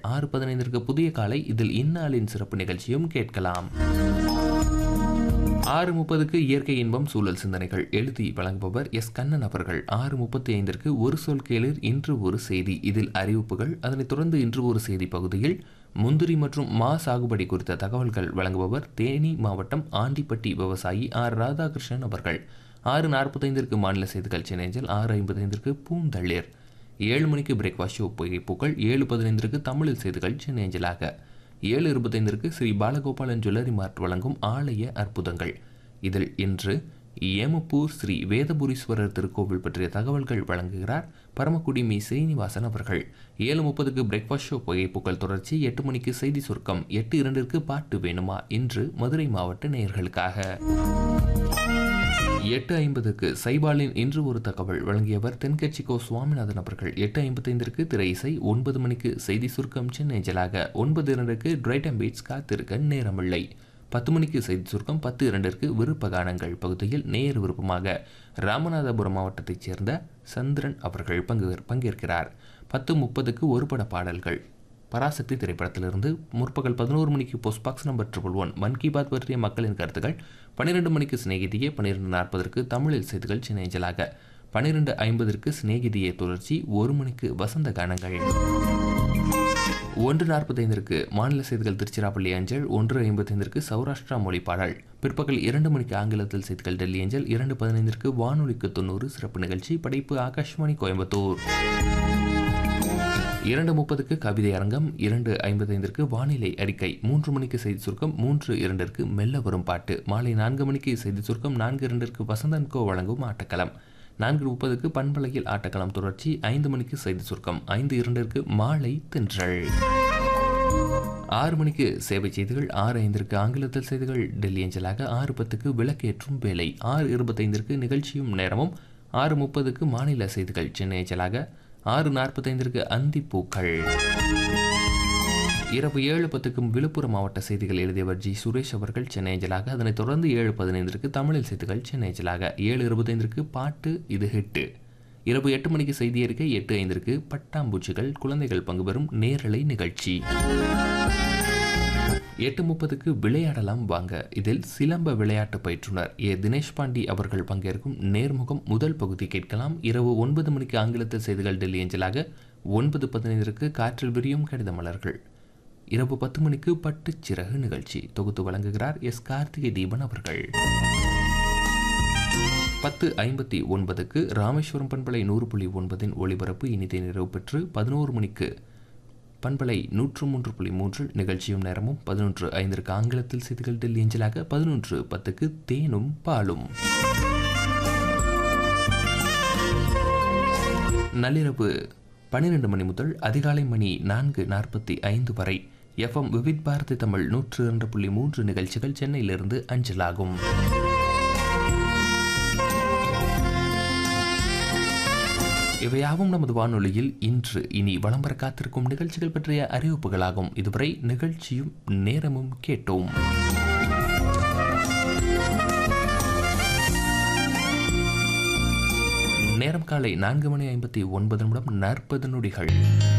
ஆறு பதினைந்திற்கு புதிய காலை இதில் இந்நாளின் சிறப்பு நிகழ்ச்சியும் கேட்கலாம் ஆறு முப்பதுக்கு இயற்கை இன்பம் சூழல் சிந்தனைகள் எழுதி வழங்குபவர் எஸ் கண்ணன் அவர்கள் ஆறு முப்பத்தி ஐந்திற்கு ஒரு சொல் கேளிர் இன்று ஒரு செய்தி இதில் அறிவிப்புகள் அதனைத் தொடர்ந்து இன்று ஒரு செய்தி பகுதியில் முந்திரி மற்றும் மா சாகுபடி குறித்த தகவல்கள் வழங்குபவர் தேனி மாவட்டம் ஆண்டிப்பட்டி விவசாயி ஆர் ராதாகிருஷ்ணன் அவர்கள் ஆறு நாற்பத்தைந்திற்கு மாநில செய்திகள் சென்னைஞ்சல் ஆறு ஐம்பத்தைந்திற்கு பூந்தளிர் ஏழு மணிக்கு பிரேக்ஃபாஸ்ட் ஷோ புகைப்பூக்கள் ஏழு பதினைந்திற்கு தமிழில் செய்திகள் சென்னைஞ்சலாக ஏழு இருபத்தைந்திற்கு ஸ்ரீ பாலகோபாலன் ஜுவல்லரி மார்ட் வழங்கும் ஆலய அற்புதங்கள் இதில் இன்று ஏமப்பூர் ஸ்ரீ வேதபுரீஸ்வரர் திருக்கோவில் பற்றிய தகவல்கள் வழங்குகிறார் பரமக்குடி மீ ஸ்ரீனிவாசன் அவர்கள் ஏழு முப்பதுக்கு பிரேக்ஃபாஸ்ட் ஷோ புகைப்புக்கள் தொடர்ச்சி எட்டு மணிக்கு செய்தி சுருக்கம் எட்டு இரண்டிற்கு பாட்டு வேணுமா இன்று மதுரை மாவட்ட நேயர்களுக்காக எட்டு ஐம்பதுக்கு சைபாலின் இன்று ஒரு தகவல் வழங்கியவர் தென்கட்சிக்கோ சுவாமிநாதன் அவர்கள் எட்டு ஐம்பத்தைந்திற்கு திரை இசை ஒன்பது மணிக்கு செய்தி சுருக்கம் சென்னைஞ்சலாக ஒன்பது இரண்டுக்கு டிரைட்டம் பீட்ஸ் காத்திருக்க நேரமில்லை பத்து மணிக்கு செய்தி சுருக்கம் பத்து இரண்டிற்கு விருப்ப கானங்கள் பகுதியில் நேர் விருப்பமாக ராமநாதபுரம் மாவட்டத்தைச் சேர்ந்த சந்திரன் அவர்கள் பங்கு பங்கேற்கிறார் பத்து முப்பதுக்கு ஒரு பட பாடல்கள் பராசக்தி திரைப்படத்திலிருந்து முற்பகல் பதினோரு மணிக்கு post box number triple one Mann Ki Baat பற்றிய மக்களின் கருத்துக்கள் பன்னிரெண்டு மணிக்கு சிநேகிதியே பன்னிரெண்டு நாற்பதற்கு தமிழில் செய்திகள் சினைஞ்சலாக பன்னிரெண்டு ஐம்பதற்கு சிநேகிதியே தொடர்ச்சி ஒரு மணிக்கு வசந்த கானங்கள் ஒன்று நாற்பத்தைந்திற்கு மாநில செய்திகள் திருச்சிராப்பள்ளி அஞ்சல் ஒன்று ஐம்பத்தைந்திற்கு சௌராஷ்டிரா மொழி பாடல் பிற்பகல் இரண்டு மணிக்கு ஆங்கிலத்தில் செய்திகள் டெல்லி அஞ்சல் இரண்டு பதினைந்திற்கு வானொலிக்கு தொண்ணூறு சிறப்பு நிகழ்ச்சி படைப்பு ஆகாஷ்வாணி கோயம்புத்தூர் இரண்டு முப்பதுக்கு கவிதை அரங்கம் இரண்டு ஐம்பத்தைந்திற்கு வானிலை அறிக்கை மூன்று மணிக்கு செய்தி சுருக்கம் மூன்று இரண்டிற்கு மெல்ல வரும் பாட்டு மாலை நான்கு மணிக்கு செய்தி சுருக்கம் நான்கு இரண்டிற்கு வசந்தன் கோ வழங்கும் ஆட்டக்களம் நான்கு முப்பதுக்கு பண்பலையில் ஆட்டக்களம் தொடர்ச்சி ஐந்து மணிக்கு செய்தி சுருக்கம் ஐந்து இரண்டிற்கு மாலை தென்றல் ஆறு மணிக்கு சேவை செய்திகள் ஆறு ஐந்திற்கு ஆங்கிலத்தில் செய்திகள் டெல்லி அஞ்சலாக ஆறு பத்துக்கு விளக்கேற்றும் வேலை ஆறு இருபத்தைந்திற்கு நிகழ்ச்சியும் நேரமும் ஆறு முப்பதுக்கு மாநில செய்திகள் சென்னை அஞ்சலாக ஆறு நாற்பத்தைந்திற்கு அந்திப்பூக்கள் இரவு ஏழு பத்துக்கும் விழுப்புரம் மாவட்ட செய்திகள் எழுதியவர் ஜி சுரேஷ் அவர்கள் சென்னை அஞ்சலாக அதனைத் தொடர்ந்து ஏழு பதினைந்திற்கு தமிழில் செய்திகள் சென்னை அஞ்சலாக ஏழு இருபத்தைந்திற்கு பாட்டு இது ஹிட்டு இரவு எட்டு மணிக்கு செய்தி அறிக்கை எட்டு ஐந்திற்கு பட்டாம்பூச்சிகள் குழந்தைகள் பங்கு பெறும் நேரலை நிகழ்ச்சி எட்டு முப்பதுக்கு விளையாடலாம் வாங்க இதில் சிலம்ப விளையாட்டு பயிற்றுனர் ஏ தினேஷ் பாண்டி அவர்கள் பங்கேற்கும் நேர்முகம் முதல் பகுதி கேட்கலாம் இரவு ஒன்பது மணிக்கு ஆங்கிலத்தில் செய்திகள் டெல்லி அஞ்சலாக ஒன்பது பதினைந்திற்கு காற்றில் விரியும் கடித மலர்கள் இரவு பத்து மணிக்கு பட்டுச் சிறகு நிகழ்ச்சி தொகுத்து வழங்குகிறார் எஸ் கார்த்திகை தீபன் அவர்கள் பத்து ஐம்பத்தி ஒன்பதுக்கு ராமேஸ்வரம் பண்பலை நூறு புள்ளி ஒன்பதின் ஒளிபரப்பு இனிதை நிறைவு பெற்று பதினோரு மணிக்கு பண்பலை நூற்று மூன்று புள்ளி மூன்றில் நிகழ்ச்சியும் நேரமும் பதினொன்று ஐந்திற்கு ஆங்கிலத்தில் செய்திகள் டெல்லி அஞ்சலாக பதினொன்று பத்துக்கு தேனும் பாலும் நள்ளிரவு பன்னிரண்டு மணி முதல் அதிகாலை மணி நான்கு நாற்பத்தி ஐந்து வரை எஃப்எம் விவித் பாரதி தமிழ் நூற்று இரண்டு புள்ளி மூன்று நிகழ்ச்சிகள் சென்னையிலிருந்து அஞ்சலாகும் இவையாவும் நமது வானொலியில் இன்று இனி வலம் வர காத்திருக்கும் நிகழ்ச்சிகள் பற்றிய அறிவிப்புகளாகும் இதுவரை நிகழ்ச்சியும் நேரமும் கேட்டோம் நேரம் காலை நான்கு மணி ஐம்பத்தி ஒன்பது நிமிடம் நாற்பது நொடிகள்